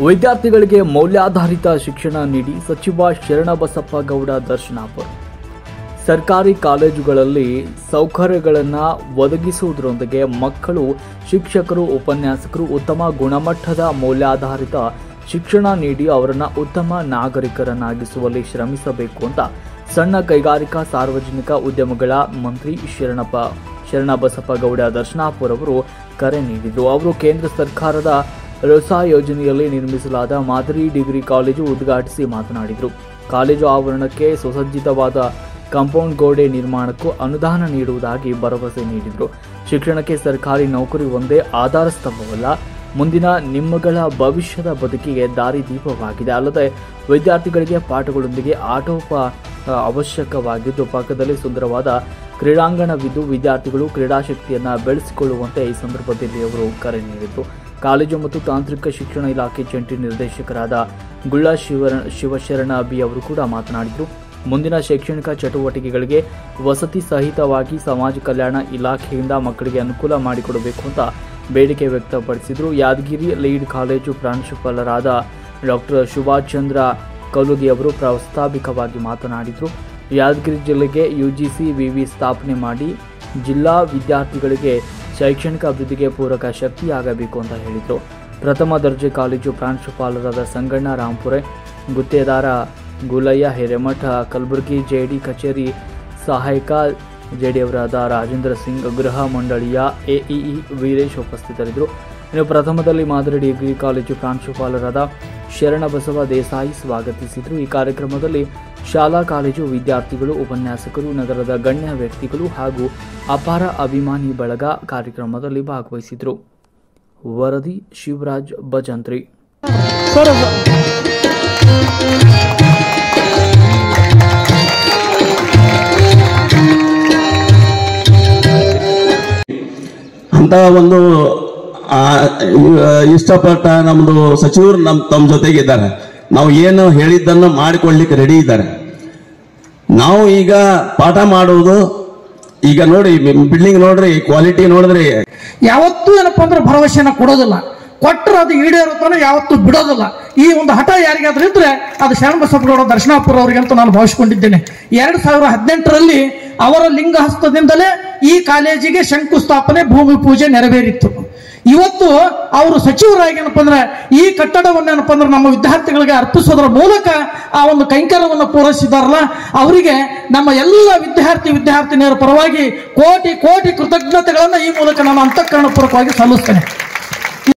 ವಿದ್ಯಾರ್ಥಿಗಳಿಗೆ ಮೌಲ್ಯಾಧಾರಿತ ಶಿಕ್ಷಣ ನೀಡಿ ಸಚಿವ ಶರಣಬಸಪ್ಪ ಗೌಡ ದರ್ಶನಾಪುರ ಸರ್ಕಾರಿ ಕಾಲೇಜುಗಳಲ್ಲಿ ಸೌಕರ್ಯಗಳನ್ನು ಒದಗಿಸುವುದರೊಂದಿಗೆ ಮಕ್ಕಳು ಶಿಕ್ಷಕರು ಉಪನ್ಯಾಸಕರು ಉತ್ತಮ ಗುಣಮಟ್ಟದ ಮೌಲ್ಯಾಧಾರಿತ ಶಿಕ್ಷಣ ನೀಡಿ ಅವರನ್ನು ಉತ್ತಮ ನಾಗರಿಕರನ್ನಾಗಿಸುವಲ್ಲಿ ಶ್ರಮಿಸಬೇಕು ಅಂತ ಸಣ್ಣ ಕೈಗಾರಿಕಾ ಸಾರ್ವಜನಿಕ ಉದ್ಯಮಗಳ ಮಂತ್ರಿ ಶರಣಪ್ಪ ಶರಣಬಸಪ್ಪ ಗೌಡ ದರ್ಶನಾಪುರ್ ಅವರು ಕರೆ ನೀಡಿದರು ಅವರು ಕೇಂದ್ರ ಸರ್ಕಾರದ ರೊಸಾ ಯೋಜನೆಯಲ್ಲಿ ನಿರ್ಮಿಸಲಾದ ಮಾದರಿ ಡಿಗ್ರಿ ಕಾಲೇಜು ಉದ್ಘಾಟಿಸಿ ಮಾತನಾಡಿದರು ಕಾಲೇಜು ಆವರಣಕ್ಕೆ ಸುಸಜ್ಜಿತವಾದ ಕಾಂಪೌಂಡ್ ಗೋಡೆ ನಿರ್ಮಾಣಕ್ಕೂ ಅನುದಾನ ನೀಡುವುದಾಗಿ ಭರವಸೆ ನೀಡಿದರು ಶಿಕ್ಷಣಕ್ಕೆ ಸರ್ಕಾರಿ ನೌಕರಿ ಒಂದೇ ಆಧಾರ ಸ್ತಂಭವಲ್ಲ ಮುಂದಿನ ನಿಮ್ಮಗಳ ಭವಿಷ್ಯದ ಬದುಕಿಗೆ ದಾರಿದೀಪವಾಗಿದೆ ಅಲ್ಲದೆ ವಿದ್ಯಾರ್ಥಿಗಳಿಗೆ ಪಾಠಗಳೊಂದಿಗೆ ಆಟೋಪ ಆ, ಅವಶ್ಯಕವಾಗಿದ್ದು ಪಕ್ಕದಲ್ಲಿ ಸುಂದರವಾದ ಕ್ರೀಡಾಂಗಣವಿದ್ದು ವಿದ್ಯಾರ್ಥಿಗಳು ಕ್ರೀಡಾಶಕ್ತಿಯನ್ನು ಬೆಳೆಸಿಕೊಳ್ಳುವಂತೆ ಈ ಸಂದರ್ಭದಲ್ಲಿ ಅವರು ಕರೆ ನೀಡಿದರು ಕಾಲೇಜು ಮತ್ತು ತಾಂತ್ರಿಕ ಶಿಕ್ಷಣ ಇಲಾಖೆ ಜಂಟಿ ನಿರ್ದೇಶಕರಾದ ಗುಳ್ಳ ಶಿವ ಶಿವಶರಣ ಬಿ ಅವರು ಕೂಡ ಮಾತನಾಡಿದರು ಮುಂದಿನ ಶೈಕ್ಷಣಿಕ ಚಟುವಟಿಕೆಗಳಿಗೆ ವಸತಿ ಸಹಿತವಾಗಿ ಸಮಾಜ ಕಲ್ಯಾಣ ಇಲಾಖೆಯಿಂದ ಮಕ್ಕಳಿಗೆ ಅನುಕೂಲ ಮಾಡಿಕೊಡಬೇಕು ಅಂತ ಬೇಡಿಕೆ ವ್ಯಕ್ತಪಡಿಸಿದರು ಯಾದಗಿರಿ ಲೀಡ್ ಕಾಲೇಜು ಪ್ರಾಂಶುಪಾಲರಾದ ಡಾಕ್ಟರ್ ಸುಭಾಷ್ ಚಂದ್ರ ಕಲುಗಿ ಅವರು ಪ್ರಾಸ್ತಾವಿಕವಾಗಿ ಮಾತನಾಡಿದರು ಯಾದಗಿರಿ ಜಿಲ್ಲೆಗೆ ಯುಜಿಸಿ ವಿವಿ ಸ್ಥಾಪನೆ ಮಾಡಿ ಜಿಲ್ಲಾ ವಿದ್ಯಾರ್ಥಿಗಳಿಗೆ ಶೈಕ್ಷಣಿಕ ಅಭಿವೃದ್ಧಿಗೆ ಪೂರಕ ಶಕ್ತಿಯಾಗಬೇಕು ಅಂತ ಹೇಳಿದರು ಪ್ರಥಮ ದರ್ಜೆ ಕಾಲೇಜು ಪ್ರಾಂಶುಪಾಲರಾದ ಸಂಗಣ್ಣ ರಾಂಪುರೆ ಗುತ್ತೇದಾರ ಗುಲಯ್ಯ ಹಿರೇಮಠ ಕಲಬುರಗಿ ಜೆಡಿ ಕಚೇರಿ ಸಹಾಯಕ ಜೆಡಿಯವರಾದ ರಾಜೇಂದ್ರ ಸಿಂಗ್ ಗೃಹ ಮಂಡಳಿಯ ಎಇಇ ವೀರೇಶ್ ಉಪಸ್ಥಿತರಿದ್ದರು ಇನ್ನು ಪ್ರಥಮದಲ್ಲಿ ಮಾದರಿ ಡಿಗ್ರಿ ಕಾಲೇಜು ಪ್ರಾಂಶುಪಾಲರಾದ ಶರಣಬಸವ ದೇಸಾಯಿ ಸ್ವಾಗತಿಸಿದರು ಈ ಕಾರ್ಯಕ್ರಮದಲ್ಲಿ ಶಾಲಾ ಕಾಲೇಜು ವಿದ್ಯಾರ್ಥಿಗಳು ಉಪನ್ಯಾಸಕರು ನಗರದ ಗಣ್ಯ ವ್ಯಕ್ತಿಗಳು ಹಾಗೂ ಅಪಾರ ಅಭಿಮಾನಿ ಬಳಗ ಕಾರ್ಯಕ್ರಮದಲ್ಲಿ ಭಾಗವಹಿಸಿದರು ವರದಿ ಶಿವರಾಜ್ ಭಜಂತ್ರಿ ಅಂತ ಒಂದು ಆ, ಇಷ್ಟಪಟ್ಟ ನಮ್ದು ಸಚಿವರು ನಮ್ ತಮ್ಮ ಜೊತೆಗಿದ್ದಾರೆ ನಾವು ಏನು ಹೇಳಿದ್ದನ್ನು ಮಾಡಿಕೊಳ್ಳಿಕ್ಕೆ ರೆಡಿ ಇದ್ದಾರೆ ನಾವು ಈಗ ಪಾಠ ಮಾಡುವುದು ಈಗ ನೋಡಿ ಬಿಲ್ಡಿಂಗ್ ನೋಡ್ರಿ ಕ್ವಾಲಿಟಿ ನೋಡಿದ್ರಿ ಯಾವತ್ತೂ ಏನಪ್ಪಾ ಅಂದ್ರೆ ಭರವಸೆನ ಕೊಡೋದಿಲ್ಲ ಕೊಟ್ಟರೆ ಅದು ಈಡೇರುತ್ತಾನೆ ಯಾವತ್ತೂ ಬಿಡೋದಿಲ್ಲ ಈ ಒಂದು ಹಠ ಯಾರಿಗಾದ್ರೂ ಇದ್ರೆ ಅದು ಶರಣಬಸಪ್ಪಗೌಡ ದರ್ಶನಾಪುರ ಅವರಿಗೆ ಅಂತ ನಾನು ಭಾವಿಸಿಕೊಂಡಿದ್ದೇನೆ ಎರಡ್ ಸಾವಿರ ಹದಿನೆಂಟರಲ್ಲಿ ಅವರ ಲಿಂಗಹಸ್ತದಿಂದಲೇ ಈ ಕಾಲೇಜಿಗೆ ಶಂಕುಸ್ಥಾಪನೆ ಭೂಮಿ ಪೂಜೆ ನೆರವೇರಿತ್ತು ಇವತ್ತು ಅವರು ಸಚಿವರಾಗಿ ಏನಪ್ಪ ಅಂದ್ರೆ ಈ ಕಟ್ಟಡವನ್ನು ಏನಪ್ಪ ಅಂದ್ರೆ ನಮ್ಮ ವಿದ್ಯಾರ್ಥಿಗಳಿಗೆ ಅರ್ಪಿಸೋದ್ರ ಮೂಲಕ ಆ ಒಂದು ಕೈಂಕರ್ಯವನ್ನು ಪೂರೈಸಿದಾರಲ್ಲ ಅವರಿಗೆ ನಮ್ಮ ಎಲ್ಲ ವಿದ್ಯಾರ್ಥಿ ವಿದ್ಯಾರ್ಥಿನಿಯರ ಪರವಾಗಿ ಕೋಟಿ ಕೋಟಿ ಕೃತಜ್ಞತೆಗಳನ್ನ ಈ ಮೂಲಕ ನಾನು ಅಂತಃಕರಣಪೂರ್ವಕವಾಗಿ ಸಲ್ಲಿಸ್ತೇನೆ